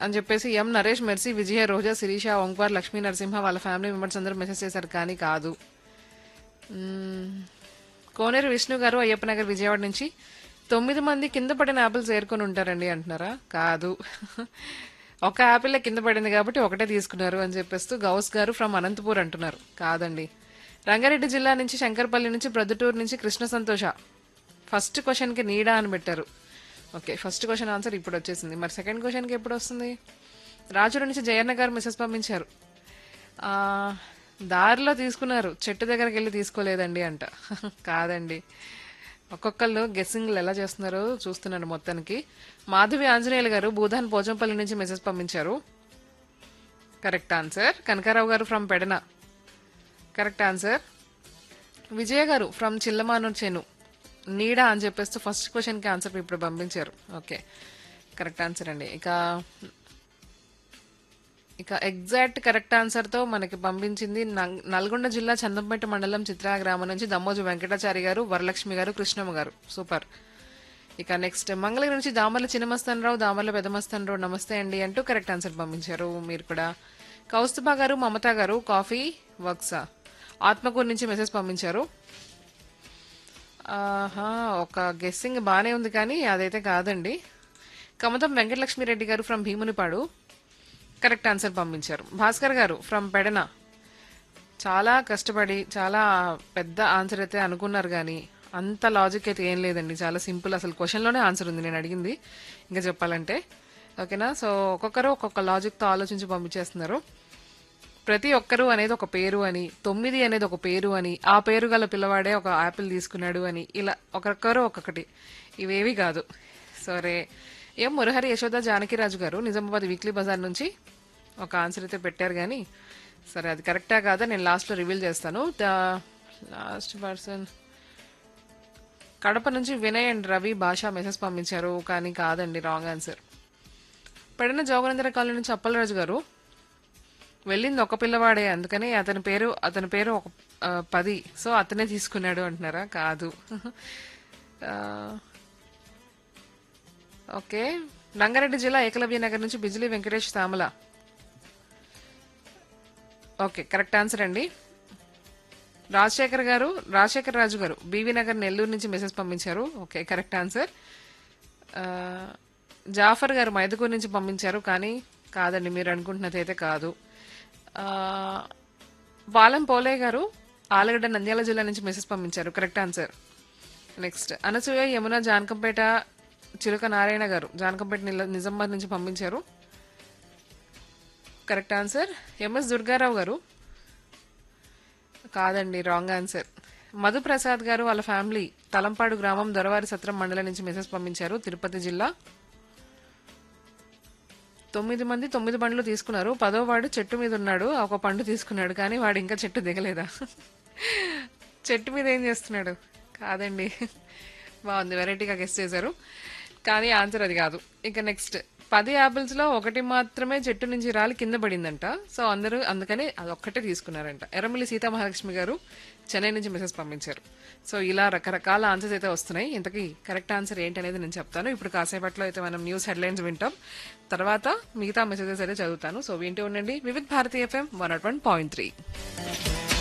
అని చెప్పేసి M Naresh Mercy Vijaya Roja Sirisha Omkar Lakshmi Narasimha వాళ్ళ ఫ్యామిలీ మెంబర్స్ అందరూ మెసేజ్ చేశారు కానీ కాదు మ్మ్. కోనేరు విష్ణు గారు అయ్యప్ప నగర్ విజయవాడ నుంచి తొమ్మిది మంది కింద పడిన యాపిల్స్ ఏరుకొని ఉంటారండి అంటున్నారా కాదు ఒక యాపిల్ కింద పడింది కాబట్టి ఒకటే తీసుకున్నారు అని చెప్పేస్తూ గౌస్ గారు ఫ్రమ్ అనంతపూర్ అంటున్నారు కాదండి రంగారెడ్డి జిల్లా నుంచి శంకర్పల్లి నుంచి ప్రొద్దుటూరు నుంచి కృష్ణ సంతోష ఫస్ట్ క్వశ్చన్కి నీడా అని పెట్టారు ఓకే ఫస్ట్ క్వశ్చన్ ఆన్సర్ ఇప్పుడు వచ్చేసింది మరి సెకండ్ క్వశ్చన్కి ఎప్పుడు వస్తుంది రాజుల నుంచి జయన్న గారు మెసేజ్ పంపించారు ఆ, దారిలో తీసుకున్నారు చెట్టు దగ్గరికి వెళ్ళి తీసుకోలేదండి అంట కాదండి ఒక్కొక్కళ్ళు గెస్సింగ్లు ఎలా చేస్తున్నారో చూస్తున్నాను మొత్తానికి మాధవి ఆంజనేయులు గారు భూధాన్ పోచంపల్లి నుంచి మెసేజ్ పంపించారు correct answer Kanakarao garu from Pedana correct answer Vijaya garu from చిల్లమానూర్ చెను నీడా అని చెప్పేస్తూ ఫస్ట్ క్వశ్చన్కి ఆన్సర్ ఇప్పుడు పంపించారు ఓకే కరెక్ట్ ఆన్సర్ అండి ఇక ఇక ఎగ్జాక్ట్ కరెక్ట్ ఆన్సర్తో మనకి పంపించింది నం- నల్గొండ జిల్లా చందంపేట మండలం చిత్రా గ్రామం నుంచి దమ్మోజు వెంకటాచారి గారు వరలక్ష్మి గారు కృష్ణమ్మ గారు సూపర్ ఇక నెక్స్ట్ మంగళగిరి నుంచి దామర్ల చిన్నమస్తానరావు దామర్ల పెదమస్తానరావు నమస్తే అండి అంటూ కరెక్ట్ ఆన్సర్ పంపించారు మీరు కూడా కౌస్తుభా గారు మమత గారు కాఫీ వర్క్సా ఆత్మకూరు నుంచి మెసేజ్ పంపించారు ఆహా ఒక గెస్సింగ్ బాగానే ఉంది కానీ అదైతే కాదండి కమతం వెంకటలక్ష్మిరెడ్డి గారు ఫ్రమ్ భీమునిపాడు కరెక్ట్ ఆన్సర్ పంపించారు భాస్కర్ గారు ఫ్రమ్ పెడన చాలా కష్టపడి చాలా పెద్ద ఆన్సర్ అయితే అనుకున్నారు కానీ అంత లాజిక్ అయితే ఏం లేదండి చాలా సింపుల్ అసలు క్వశ్చన్లోనే ఆన్సర్ ఉంది నేను అడిగింది ఇంకా చెప్పాలంటే ఓకేనా సో ఒక్కొక్కరు ఒక్కొక్క లాజిక్తో ఆలోచించి పంపించేస్తున్నారు ప్రతి ఒక్కరు అనేది ఒక పేరు అని తొమ్మిది అనేది ఒక పేరు అని ఆ పేరు గల పిల్లవాడే ఒక యాపిల్ తీసుకున్నాడు అని ఇలా ఒక్కొక్కరు ఒక్కొక్కటి ఇవేవి కాదు సరే ఏం మురహరి యశోద జానకిరాజు గారు నిజామాబాద్ వీక్లీ బజార్ నుంచి ఒక ఆన్సర్ అయితే పెట్టారు కానీ సరే అది కరెక్టా కాదా నేను లాస్ట్లో రివీల్ చేస్తాను ద లాస్ట్ పర్సన్ కడప నుంచి వినయ్ అండ్ రవి భాష మెసేజ్ పంపించారు కానీ కాదండి wrong answer Pedana Joganendra colony నుంచి అప్పలరాజు గారు వెళ్ళింది ఒక పిల్లవాడే అందుకని అతని పేరు అతని పేరు ఒక ఆ, పది సో అతనే తీసుకున్నాడు అంటున్నారా కాదు ఆ, ఓకే రంగారెడ్డి జిల్లా ఏకలవ్య నగర్ నుంచి Bijili Venkatesh Thamala okay correct answer అండి రాజశేఖర్ గారు రాజశేఖర్ రాజు గారు బీవీ నగర్ నెల్లూరు నుంచి మెసేజ్ పంపించారు ఓకే కరెక్ట్ ఆన్సర్ ఆ, జాఫర్ గారు మైదుకూరు నుంచి పంపించారు కానీ కాదండి మీరు అనుకుంటున్నది అయితే కాదు ఆ, పాలెం పోలే గారు ఆలగడ్డ నంద్యాల జిల్లా నుంచి మెసేజ్ పంపించారు correct answer next Anasuya Yamuna Janakampeta Chiluka Narayana గారు జానకంపేట నిల- నిజామాబాద్ నుంచి పంపించారు కరెక్ట్ ఆన్సర్ ఎంఎస్ దుర్గారావు గారు కాదండి రాంగ్ ఆన్సర్ మధుప్రసాద్ గారు వాళ్ళ ఫ్యామిలీ తలంపాడు గ్రామం దొరవారి సత్రం మండలం నుంచి మెసేజ్ పంపించారు తిరుపతి జిల్లా తొమ్మిది మంది తొమ్మిది పండ్లు తీసుకున్నారు పదో వాడు చెట్టు మీద ఉన్నాడు ఒక పండు తీసుకున్నాడు కానీ వాడు ఇంకా చెట్టు దిగలేదా చెట్టు మీద ఏం చేస్తున్నాడు కాదండి బాగుంది వెరైటీగా గెస్ట్ చేశారు కానీ ఆన్సర్ అది కాదు ఇక నెక్స్ట్ పది యాపిల్స్ లో ఒకటి మాత్రమే చెట్టు నుంచి రాలి కింద పడిందంట సో అందరూ అందుకని అది ఒక్కటే తీసుకున్నారంట ఎర్రమల్లి సీతామహాలక్ష్మి గారు చెన్నై నుంచి మెసేజ్ పంపించారు సో ఇలా రకరకాల ఆన్సర్స్ అయితే వస్తున్నాయి ఇంతకీ కరెక్ట్ ఆన్సర్ ఏంటనేది నేను చెప్తాను ఇప్పుడు కాసేపట్లో అయితే మనం న్యూస్ హెడ్లైన్స్ వింటాం తర్వాత మిగతా మెసేజెస్ అయితే చదువుతాను సో వింటూ ఉండండి Vividh Bharati FM one nought one point three